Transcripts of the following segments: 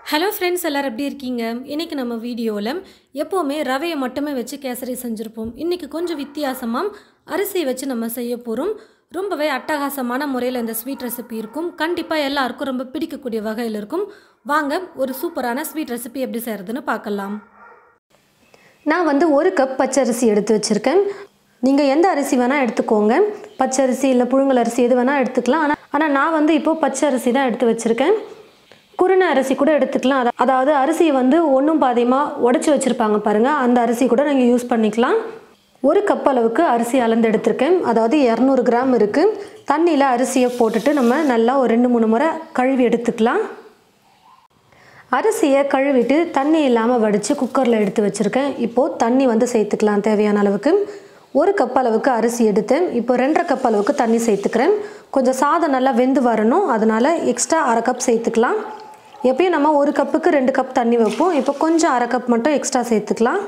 hello friends எல்லோரும் எப்படி இருக்கீங்க இன்றைக்கி நம்ம வீடியோவில் எப்போவுமே ரவையை மட்டுமே வச்சு கேசரி செஞ்சுருப்போம் இன்றைக்கி கொஞ்சம் வித்தியாசமாக அரிசியை வச்சு நம்ம செய்ய போகிறோம் ரொம்பவே அட்டகாசமான முறையில் இந்த ஸ்வீட் ரெசிபி இருக்கும் கண்டிப்பாக எல்லாருக்கும் ரொம்ப பிடிக்கக்கூடிய வகையில் இருக்கும் வாங்க ஒரு சூப்பரான ஸ்வீட் ரெசிபி எப்படி செய்கிறதுன்னு பார்க்கலாம் நான் வந்து ஒரு கப் பச்சரிசி எடுத்து வச்சுருக்கேன் நீங்கள் எந்த அரிசி வேணால் எடுத்துக்கோங்க பச்சரிசி இல்லை புழுங்கல் அரிசி எது வேணால் எடுத்துக்கலாம் ஆனால் ஆனால் நான் வந்து இப்போது பச்சரிசி தான் எடுத்து வச்சுருக்கேன் குருணை அரிசி கூட எடுத்துக்கலாம் அதா- அதாவது அரிசியை வந்து ஒன்றும் பாதியமாக உடச்சி வச்சுருப்பாங்க பாருங்கள் அந்த அரிசி கூட நீங்கள் யூஸ் பண்ணிக்கலாம் ஒரு கப் அளவுக்கு அரிசி அளந்து எடுத்திருக்கேன் அதாவது இரநூறு கிராம் இருக்குது தண்ணியில் அரிசியை போட்டுட்டு நம்ம நல்லா ஒரு ரெண்டு மூணு முறை கழுவி எடுத்துக்கலாம் அரிசியை கழுவிட்டு தண்ணி இல்லாமல் வடித்து குக்கரில் எடுத்து வச்சுருக்கேன் இப்போது தண்ணி வந்து சேர்த்துக்கலாம் தேவையான அளவுக்கு ஒரு கப் அளவுக்கு அரிசி எடுத்தேன் இப்போ ரெண்டரை கப் அளவுக்கு தண்ணி சேர்த்துக்கிறேன் கொஞ்சம் சாதம் நல்லா வெந்து வரணும் அதனால் எக்ஸ்ட்ரா அரை கப் சேர்த்துக்கலாம் எப்பயும் நம்ம ஒரு கப்புக்கு ரெண்டு கப் தண்ணி வைப்போம் இப்போ கொஞ்சம் அரை கப் மட்டும் எக்ஸ்ட்ரா சேர்த்துக்கலாம்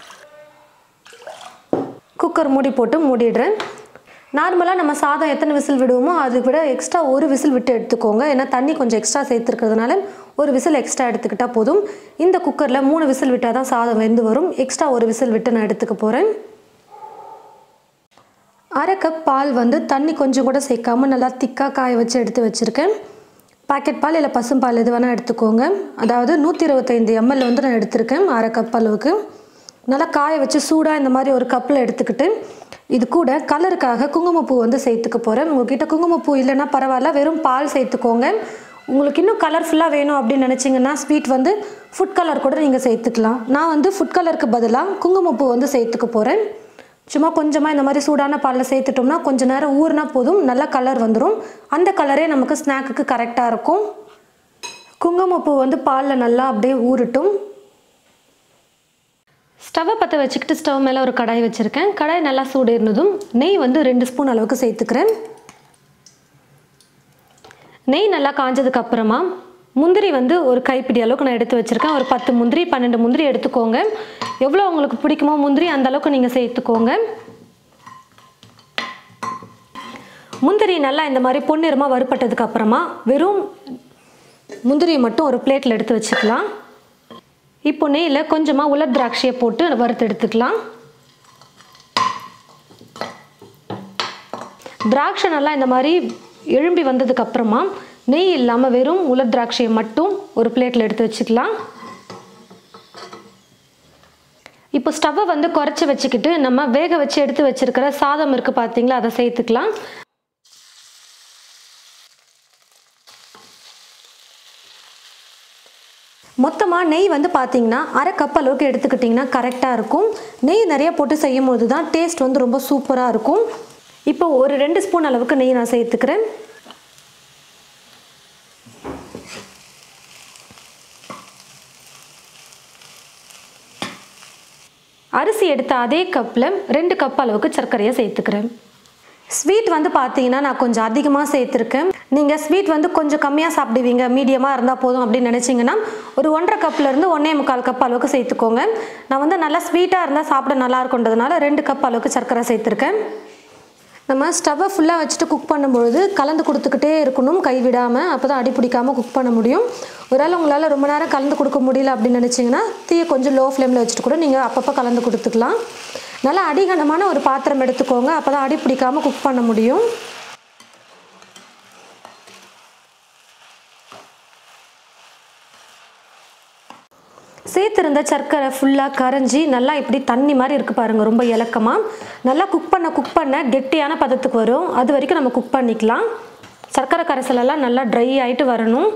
குக்கர் மூடி போட்டு மூடிடுறேன் நார்மலாக நம்ம சாதம் எத்தனை விசில் விடுவோமோ அது விட எக்ஸ்ட்ரா ஒரு விசில் விட்டு எடுத்துக்கோங்க ஏன்னா தண்ணி கொஞ்சம் எக்ஸ்ட்ரா சேர்த்துருக்கிறதுனால ஒரு விசில் எக்ஸ்ட்ரா எடுத்துக்கிட்டால் போதும் இந்த குக்கரில் மூணு விசில் விட்டால் தான் சாதம் வெந்து வரும் எக்ஸ்ட்ரா ஒரு விசில் விட்டு நான் எடுத்துக்க போகிறேன் அரை கப் பால் வந்து தண்ணி கொஞ்சம் கூட சேர்க்காம நல்லா திக்காக காய வச்சு எடுத்து வச்சுருக்கேன் பாக்கெட் பால் இல்லை பசும்பால் எது வேணால் எடுத்துக்கோங்க அதாவது நூற்றி இருபத்தைந்து எம்எல் வந்து நான் எடுத்திருக்கேன் அரை கப் அளவுக்கு நல்லா காய வச்சு சூடாக இந்த மாதிரி ஒரு கப்பில் எடுத்துக்கிட்டு இது கூட கலருக்காக குங்குமப்பூ வந்து சேர்த்துக்க போகிறேன் உங்ககிட்ட குங்குமப்பூ இல்லைன்னா பரவாயில்ல வெறும் பால் சேர்த்துக்கோங்க உங்களுக்கு இன்னும் கலர்ஃபுல்லாக வேணும் அப்படின்னு நினச்சிங்கன்னா ஸ்வீட் வந்து ஃபுட் கலர் கூட நீங்கள் சேர்த்துக்கலாம் நான் வந்து ஃபுட் கலருக்கு பதிலாக குங்குமப்பூ வந்து சேர்த்துக்க போகிறேன் சும்மா கொஞ்சமாக இந்த மாதிரி சூடான பாலில் சேர்த்துட்டோம்னா கொஞ்ச நேரம் ஊறினா போதும் நல்ல கலர் வந்துடும் அந்த கலரே நமக்கு ஸ்நாக்குக்கு கரெக்டாக இருக்கும் குங்குமப்பூ வந்து பாலில் நல்லா அப்படியே ஊறட்டும் ஸ்டவ்வை பற்ற வச்சுக்கிட்டு ஸ்டவ் மேலே ஒரு கடாய் வச்சுருக்கேன் கடாய் நல்லா சூடு இருந்ததும் நெய் வந்து ரெண்டு ஸ்பூன் அளவுக்கு சேர்த்துக்கிறேன் நெய் நல்லா காஞ்சதுக்கு அப்புறமா முந்திரி வந்து ஒரு கைப்பிடி அளவுக்கு நான் எடுத்து வச்சுருக்கேன் ஒரு பத்து முந்திரி பன்னெண்டு முந்திரி எடுத்துக்கோங்க எவ்வளோ உங்களுக்கு பிடிக்குமோ முந்திரி அந்த அளவுக்கு நீங்கள் சேர்த்துக்கோங்க முந்திரி நல்லா இந்த மாதிரி பொன்னிறமாக வறுப்பட்டதுக்கு அப்புறமா வெறும் முந்திரியை மட்டும் ஒரு பிளேட்டில் எடுத்து வச்சுக்கலாம் இப்போ நெய்யில் கொஞ்சமாக உலர் திராட்சையை போட்டு வறுத்து எடுத்துக்கலாம் திராட்சை நல்லா இந்த மாதிரி எழும்பி வந்ததுக்கு அப்புறமா நெய் இல்லாமல் வெறும் உலர் திராட்சையை மட்டும் ஒரு பிளேட்டில் எடுத்து வச்சுக்கலாம் இப்போ ஸ்டவ்வை வந்து குறைச்சி வச்சுக்கிட்டு நம்ம வேக வச்சு எடுத்து வச்சிருக்கிற சாதம் இருக்குது பார்த்தீங்களா அதை சேர்த்துக்கலாம் மொத்தமாக நெய் வந்து பார்த்தீங்கன்னா அரை கப் அளவுக்கு எடுத்துக்கிட்டிங்கன்னா கரெக்டாக இருக்கும் நெய் நிறைய போட்டு செய்யும் போது தான் டேஸ்ட் வந்து ரொம்ப சூப்பராக இருக்கும் இப்போ ஒரு ரெண்டு ஸ்பூன் அளவுக்கு நெய் நான் சேர்த்துக்கிறேன் அரிசி எடுத்த அதே கப்பில் ரெண்டு கப் அளவுக்கு சர்க்கரையை சேர்த்துக்கிறேன் ஸ்வீட் வந்து பார்த்தீங்கன்னா நான் கொஞ்சம் அதிகமாக சேர்த்துருக்கேன் நீங்கள் ஸ்வீட் வந்து கொஞ்சம் கம்மியாக சாப்பிடுவீங்க மீடியமாக இருந்தால் போதும் அப்படின்னு நினச்சிங்கன்னா ஒரு ஒன்றரை கப்லேருந்து ஒன்றே முக்கால் கப் அளவுக்கு சேர்த்துக்கோங்க நான் வந்து நல்லா ஸ்வீட்டாக இருந்தால் சாப்பிட நல்லா இருக்குன்றதுனால ரெண்டு கப் அளவுக்கு சர்க்கரை சேர்த்துருக்கேன் நம்ம ஸ்டவ்வை ஃபுல்லாக வச்சுட்டு குக் பண்ணும்பொழுது கலந்து கொடுத்துக்கிட்டே இருக்கணும் கைவிடாமல் அப்போ தான் அடி பிடிக்காமல் குக் பண்ண முடியும் ஒருவேளை உங்களால் ரொம்ப நேரம் கலந்து கொடுக்க முடியல அப்படின்னு நினச்சிங்கன்னா தீயை கொஞ்சம் லோ ஃப்ளேமில் வச்சுட்டு கூட நீங்கள் அப்பப்போ கலந்து கொடுத்துக்கலாம் நல்லா அடிகனமான ஒரு பாத்திரம் எடுத்துக்கோங்க அப்போ தான் அடி பிடிக்காமல் குக் பண்ண முடியும் சேர்த்துருந்த சர்க்கரை ஃபுல்லாக கரைஞ்சி நல்லா இப்படி தண்ணி மாதிரி இருக்குது பாருங்கள் ரொம்ப இலக்கமாக நல்லா குக் பண்ண குக் பண்ண கெட்டியான பதத்துக்கு வரும் அது வரைக்கும் நம்ம குக் பண்ணிக்கலாம் சர்க்கரை கரைசலெல்லாம் நல்லா ட்ரை ஆகிட்டு வரணும்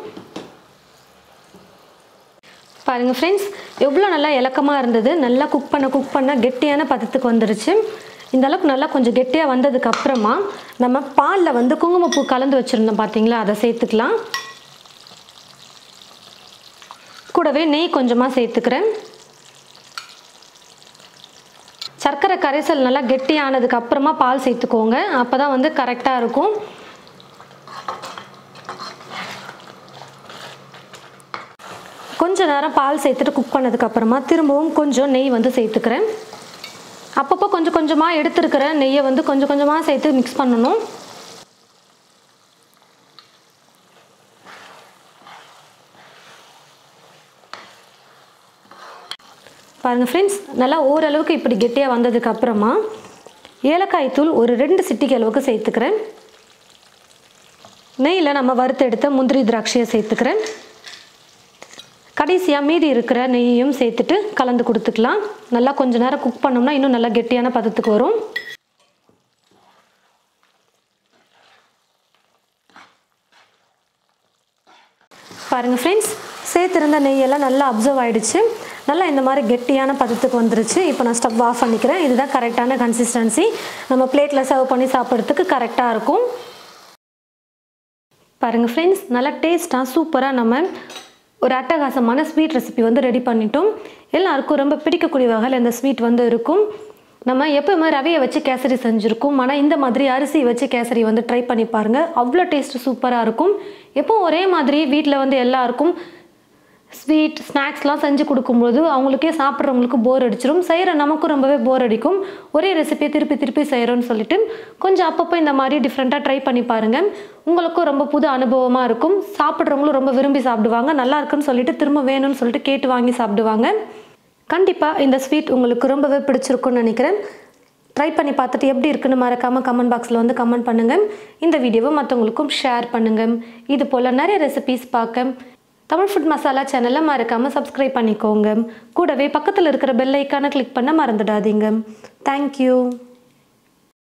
பாருங்கள் ஃப்ரெண்ட்ஸ் எவ்வளோ நல்லா இலக்கமாக இருந்தது நல்லா குக் பண்ண குக் பண்ண கெட்டியான பதத்துக்கு வந்துருச்சு இந்த அளவுக்கு நல்லா கொஞ்சம் கெட்டியாக வந்ததுக்கு அப்புறமா நம்ம பாலில் வந்து குங்குமப்பூ கலந்து வச்சுருந்தோம் பார்த்தீங்களா அதை சேர்த்துக்கலாம் கூடவே நெய் கொஞ்சமாக சேர்த்துக்கிறேன் சர்க்கரை கரைசல் நல்லா கெட்டியானதுக்கு அப்புறமா பால் சேர்த்துக்கோங்க அப்போ தான் வந்து கரெக்டாக இருக்கும் கொஞ்ச நேரம் பால் சேர்த்துட்டு குக் பண்ணதுக்கு அப்புறமா திரும்பவும் கொஞ்சம் நெய் வந்து சேர்த்துக்கிறேன் அப்பப்போ கொஞ்சம் கொஞ்சமாக எடுத்துருக்கிற நெய்யை வந்து கொஞ்சம் கொஞ்சமாக சேர்த்து மிக்ஸ் பண்ணணும் பாருங்கள் ஃப்ரெண்ட்ஸ் நல்லா ஓரளவுக்கு இப்படி கெட்டியாக வந்ததுக்கு அப்புறமா ஏலக்காய் தூள் ஒரு ரெண்டு சிட்டிக்கு அளவுக்கு சேர்த்துக்கிறேன் நெய்யில் நம்ம வறுத்து எடுத்த முந்திரி திராட்சையை சேர்த்துக்கிறேன் கடைசியாக மீதி இருக்கிற நெய்யையும் சேர்த்துட்டு கலந்து கொடுத்துக்கலாம் நல்லா கொஞ்ச நேரம் குக் பண்ணோம்னா இன்னும் நல்லா கெட்டியான பதத்துக்கு வரும் பாருங்கள் ஃப்ரெண்ட்ஸ் சேர்த்துருந்த நெய்யெல்லாம் நல்லா அப்சர்வ் ஆகிடுச்சு நல்லா இந்த மாதிரி கெட்டியான பதத்துக்கு வந்துருச்சு இப்போ நான் ஸ்டவ் ஆஃப் பண்ணிக்கிறேன் இதுதான் கரெக்டான கன்சிஸ்டன்சி நம்ம பிளேட்டில் சர்வ் பண்ணி சாப்பிட்றதுக்கு கரெக்டாக இருக்கும் பாருங்கள் ஃப்ரெண்ட்ஸ் நல்லா டேஸ்ட்டாக சூப்பராக நம்ம ஒரு அட்டகாசமான ஸ்வீட் ரெசிபி வந்து ரெடி பண்ணிட்டோம் எல்லாருக்கும் ரொம்ப பிடிக்கக்கூடிய வகையில் இந்த ஸ்வீட் வந்து இருக்கும் நம்ம எப்பவுமே ரவையை வச்சு கேசரி செஞ்சுருக்கோம் ஆனால் இந்த மாதிரி அரிசி வச்சு கேசரி வந்து ட்ரை பண்ணி பாருங்கள் அவ்வளோ டேஸ்ட் சூப்பராக இருக்கும் எப்போ ஒரே மாதிரி வீட்டில் வந்து எல்லாருக்கும் ஸ்வீட் ஸ்நாக்ஸ்லாம் செஞ்சு கொடுக்கும்போது அவங்களுக்கே சாப்பிட்றவங்களுக்கு போர் அடிச்சிடும் செய்கிற நமக்கும் ரொம்பவே போர் அடிக்கும் ஒரே ரெசிபியை திருப்பி திருப்பி செய்கிறோன்னு சொல்லிட்டு கொஞ்சம் அப்பப்போ இந்த மாதிரி டிஃப்ரெண்ட்டாக ட்ரை பண்ணி பாருங்கள் உங்களுக்கும் ரொம்ப புது அனுபவமாக இருக்கும் சாப்பிட்றவங்களும் ரொம்ப விரும்பி சாப்பிடுவாங்க நல்லா இருக்குன்னு சொல்லிட்டு திரும்ப வேணும்னு சொல்லிட்டு கேட்டு வாங்கி சாப்பிடுவாங்க கண்டிப்பாக இந்த ஸ்வீட் உங்களுக்கு ரொம்பவே பிடிச்சிருக்குன்னு நினைக்கிறேன் ட்ரை பண்ணி பார்த்துட்டு எப்படி இருக்குன்னு மறக்காமல் கமெண்ட் பாக்ஸில் வந்து கமெண்ட் பண்ணுங்கள் இந்த வீடியோவை மற்றவங்களுக்கும் ஷேர் பண்ணுங்கள் இது போல் நிறைய ரெசிபீஸ் பார்க்க தமிழ் ஃபுட் மசாலா சேனலை மறக்காமல் சப்ஸ்கிரைப் பண்ணிக்கோங்க கூடவே பக்கத்தில் இருக்கிற பெல் ஐக்கானை கிளிக் பண்ண மறந்துடாதீங்க தேங்க்யூ